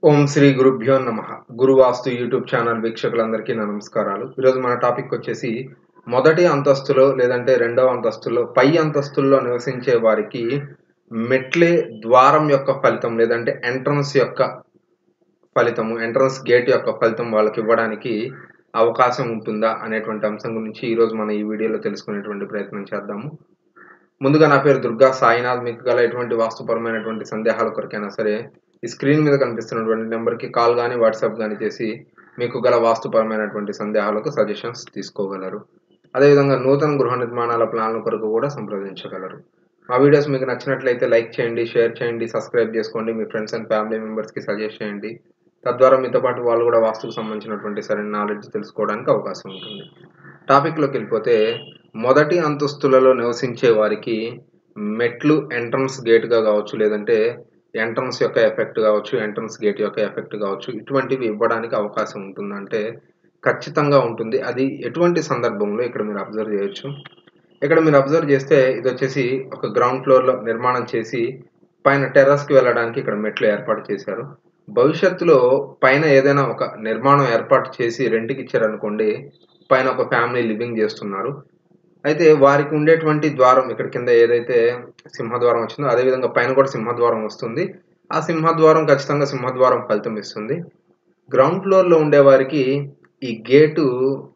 ఓం శ్రీ గురుభ్యో నమ గురువాస్తు YouTube channel వీక్షకులందరికీ నా నమస్కారాలు ఈరోజు మన టాపిక్ వచ్చేసి మొదటి అంతస్తులో లేదంటే రెండవ అంతస్తులో పై అంతస్తుల్లో నివసించే వారికి మెట్లే ద్వారం యొక్క ఫలితం లేదంటే ఎంట్రన్స్ యొక్క ఫలితము ఎంట్రన్స్ గేట్ యొక్క ఫలితం వాళ్ళకి ఇవ్వడానికి అవకాశం ఉంటుందా అనేటువంటి అంశం గురించి ఈరోజు మనం ఈ వీడియోలో తెలుసుకునేటువంటి ప్రయత్నం చేద్దాము ముందుగా నా పేరు దుర్గా సాయినాథ్ మీకు గల ఎటువంటి వాస్తుపరమైనటువంటి సందేహాల కొరకైనా సరే ఈ స్క్రీన్ మీద కనిపిస్తున్నటువంటి నెంబర్కి కాల్ కానీ వాట్సాప్ కానీ చేసి మీకు గల వాస్తుపరమైనటువంటి సందేహాలకు సజెషన్స్ తీసుకోగలరు అదేవిధంగా నూతన గృహ నిర్మాణాల ప్లాన్ల కొరకు కూడా సంప్రదించగలరు మా వీడియోస్ మీకు నచ్చినట్లయితే లైక్ చేయండి షేర్ చేయండి సబ్స్క్రైబ్ చేసుకోండి మీ ఫ్రెండ్స్ అండ్ ఫ్యామిలీ మెంబర్స్కి సజెస్ట్ చేయండి తద్వారా మీతో పాటు వాళ్ళు కూడా వాస్తుకు సంబంధించినటువంటి సరైన నాలెడ్జ్ తెలుసుకోవడానికి అవకాశం ఉంటుంది టాపిక్లోకి వెళ్ళిపోతే మొదటి అంతస్తులలో నివసించే వారికి మెట్లు ఎంట్రన్స్ గేట్గా కావచ్చు లేదంటే ఎంట్రన్స్ యొక్క ఎఫెక్ట్ కావచ్చు ఎంట్రన్స్ గేట్ యొక్క ఎఫెక్ట్ కావచ్చు ఇటువంటివి ఇవ్వడానికి అవకాశం ఉంటుందంటే ఖచ్చితంగా ఉంటుంది అది ఎటువంటి సందర్భంలో ఇక్కడ మీరు అబ్జర్వ్ చేయొచ్చు ఇక్కడ మీరు అబ్జర్వ్ చేస్తే ఇది వచ్చేసి ఒక గ్రౌండ్ ఫ్లోర్లో నిర్మాణం చేసి పైన టెర్రస్కి వెళ్ళడానికి ఇక్కడ మెట్లు ఏర్పాటు చేశారు భవిష్యత్తులో పైన ఏదైనా ఒక నిర్మాణం ఏర్పాటు చేసి రెంట్కి ఇచ్చారనుకోండి పైన ఒక ఫ్యామిలీ లివింగ్ చేస్తున్నారు అయితే వారికి ఉండేటువంటి ద్వారం ఇక్కడ కింద ఏదైతే సింహద్వారం వచ్చిందో అదేవిధంగా పైన కూడా సింహద్వారం వస్తుంది ఆ సింహద్వారం ఖచ్చితంగా సింహద్వారం ఫలితం ఇస్తుంది గ్రౌండ్ ఫ్లోర్లో ఉండే వారికి ఈ గేటు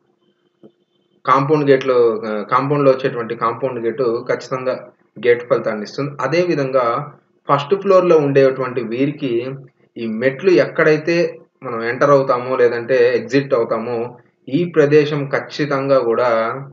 కాంపౌండ్ గేట్లో కాంపౌండ్లో వచ్చేటువంటి కాంపౌండ్ గేటు ఖచ్చితంగా గేట్ ఫలితాన్ని ఇస్తుంది అదేవిధంగా ఫస్ట్ ఫ్లోర్లో ఉండేటువంటి వీరికి ఈ మెట్లు ఎక్కడైతే మనం ఎంటర్ అవుతామో లేదంటే ఎగ్జిట్ అవుతామో ఈ ప్రదేశం ఖచ్చితంగా కూడా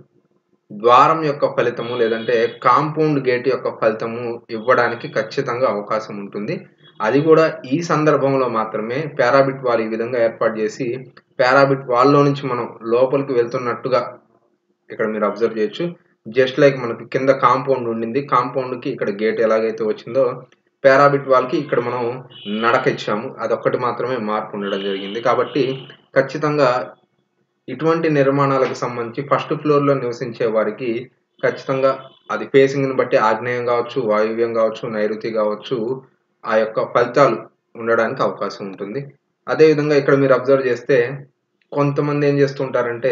ద్వారం యొక్క ఫలితము లేదంటే కాంపౌండ్ గేట్ యొక్క ఫలితము ఇవ్వడానికి ఖచ్చితంగా అవకాశం ఉంటుంది అది కూడా ఈ సందర్భంలో మాత్రమే పారాబిట్ వాల్ ఈ విధంగా ఏర్పాటు చేసి పారాబిట్ వాల్లో నుంచి మనం లోపలికి వెళ్తున్నట్టుగా ఇక్కడ మీరు అబ్జర్వ్ చేయొచ్చు జస్ట్ లైక్ మనకి కింద కాంపౌండ్ ఉండింది కాంపౌండ్కి ఇక్కడ గేట్ ఎలాగైతే వచ్చిందో పారాబిట్ వాల్కి ఇక్కడ మనం నడక ఇచ్చాము అదొక్కటి మాత్రమే మార్పు ఉండడం జరిగింది కాబట్టి ఖచ్చితంగా ఇటువంటి నిర్మాణాలకు సంబంధించి ఫస్ట్ ఫ్లోర్లో నివసించే వారికి ఖచ్చితంగా అది ఫేసింగ్ని బట్టి ఆగ్నేయం కావచ్చు వాయువ్యం కావచ్చు నైరుతి కావచ్చు ఆ యొక్క ఫలితాలు ఉండడానికి అవకాశం ఉంటుంది అదేవిధంగా ఇక్కడ మీరు అబ్జర్వ్ చేస్తే కొంతమంది ఏం చేస్తుంటారంటే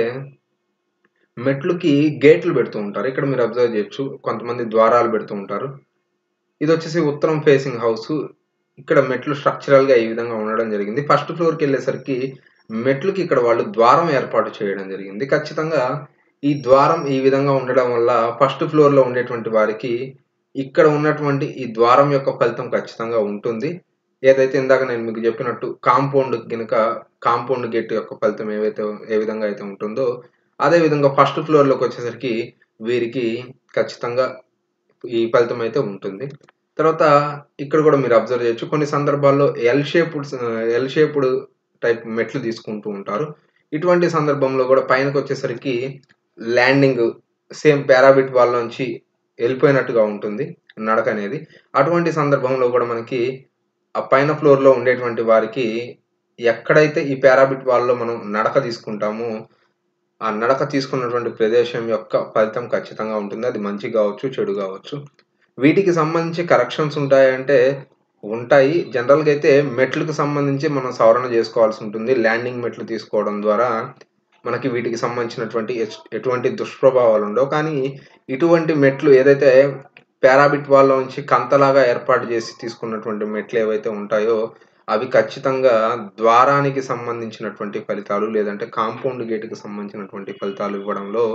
మెట్లుకి గేట్లు పెడుతూ ఉంటారు ఇక్కడ మీరు అబ్జర్వ్ చేయొచ్చు కొంతమంది ద్వారాలు పెడుతూ ఉంటారు ఇది వచ్చేసి ఉత్తరం ఫేసింగ్ హౌస్ ఇక్కడ మెట్లు స్ట్రక్చరల్గా ఈ విధంగా ఉండడం జరిగింది ఫస్ట్ ఫ్లోర్కి వెళ్ళేసరికి మెట్లుకి ఇక్కడ వాళ్ళు ద్వారం ఏర్పాటు చేయడం జరిగింది ఖచ్చితంగా ఈ ద్వారం ఈ విధంగా ఉండడం వల్ల ఫస్ట్ ఫ్లోర్లో ఉండేటువంటి వారికి ఇక్కడ ఉన్నటువంటి ఈ ద్వారం యొక్క ఫలితం ఖచ్చితంగా ఉంటుంది ఏదైతే ఇందాక నేను మీకు చెప్పినట్టు కాంపౌండ్ కనుక కాంపౌండ్ గేట్ యొక్క ఫలితం ఏవైతే ఏ విధంగా అయితే ఉంటుందో అదే విధంగా ఫస్ట్ ఫ్లోర్లోకి వచ్చేసరికి వీరికి ఖచ్చితంగా ఈ ఫలితం అయితే ఉంటుంది తర్వాత ఇక్కడ కూడా మీరు అబ్జర్వ్ చేయొచ్చు కొన్ని సందర్భాల్లో L shaped L shaped type మెట్లు తీసుకుంటూ ఉంటారు ఇటువంటి సందర్భంలో కూడా పైనకి వచ్చేసరికి ల్యాండింగ్ సేమ్ పారాబిట్ వాళ్ళలోంచి వెళ్ళిపోయినట్టుగా ఉంటుంది నడక అనేది అటువంటి సందర్భంలో కూడా మనకి ఆ పైన ఫ్లోర్లో ఉండేటువంటి వారికి ఎక్కడైతే ఈ పారాబిట్ వాళ్ళలో మనం నడక తీసుకుంటామో ఆ నడక తీసుకున్నటువంటి ప్రదేశం యొక్క ఫలితం ఖచ్చితంగా ఉంటుంది అది మంచి కావచ్చు చెడు కావచ్చు వీటికి సంబంధించి కరెక్షన్స్ ఉంటాయంటే ఉంటాయి జనరల్గా అయితే మెట్లకు సంబంధించి మనం సవరణ చేసుకోవాల్సి ఉంటుంది ల్యాండింగ్ మెట్లు తీసుకోవడం ద్వారా మనకి వీటికి సంబంధించినటువంటి ఎటువంటి దుష్ప్రభావాలు ఉండవు కానీ ఇటువంటి మెట్లు ఏదైతే పారాబిట్ వాళ్ళ నుంచి కంతలాగా ఏర్పాటు చేసి తీసుకున్నటువంటి మెట్లు ఏవైతే ఉంటాయో అవి ఖచ్చితంగా ద్వారానికి సంబంధించినటువంటి ఫలితాలు లేదంటే కాంపౌండ్ గేట్కి సంబంధించినటువంటి ఫలితాలు ఇవ్వడంలో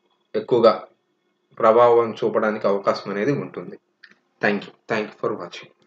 ఎక్కువగా ప్రభావం చూపడానికి అవకాశం అనేది ఉంటుంది thank you thank you for watching